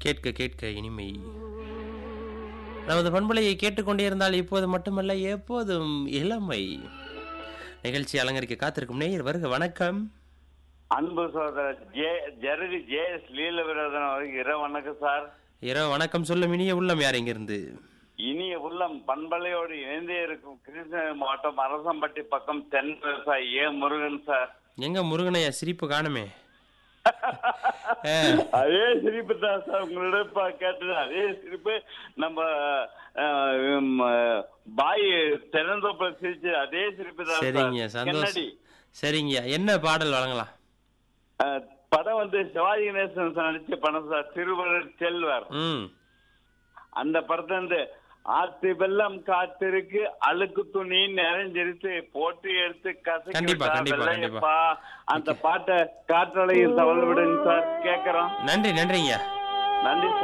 கேட்க கேட்க இனிமை நமது பண்பலையை கேட்டுக்கொண்டே இருந்தால் இப்போது மட்டுமல்ல எப்போதும் இளமை நிகழ்ச்சி அலங்கரிக்க காத்திருக்கும் நேயர் வருக வணக்கம் அன்பு சோதரர் J Jarugu J S Leelavirathan அவருக்கு இரவு வணக்கம் சார் இரவு வணக்கம் சொல்லும் இனிய உள்ளம் யார் இங்கிருந்து இனிய உள்ளம் பண்பலையோடு இணைந்தே இருக்கும் கிருஷ்ணகிரி மாவட்டம் அரசம்பட்டி பக்கம் தென் விவசாயி ஏ முருகன் சார் எங்க முருகனையா சிரிப்பு காணுமே ஆ, அதே சிரிப்பு தான் சார் உங்களிடம் இப்ப கேட்டது அதே சிரிப்பு நம்ம அஹ், உம், பாய் திறந்தப்ப சிரிச்சு அதே சிரிப்பு தான் சரிங்க சார். சந்தோஷம் கண்ணாடி சரிங்க என்ன பாடல் வழங்கலாம் அஹ், படம் வந்து சிவாஜி கணேசன் நடிச்ச படம் சார் திருவள்ளுவர் செல்வர் ம் அந்த படத்தை வந்து ஆத்து வெள்ளம் காத்திருக்கு அழுக்கு துணி நிறைஞ்சிருச்சு போட்டு எடுத்து கசக்கி கண்டிப்பா, விட்டா கண்டிப்பா, வெள்ளையப்பா. அந்த பாட்டை காற்றலையும் தவழ விடுங்க சார் கேக்குறோம் நன்றி நன்றிங்க நன்றி சார்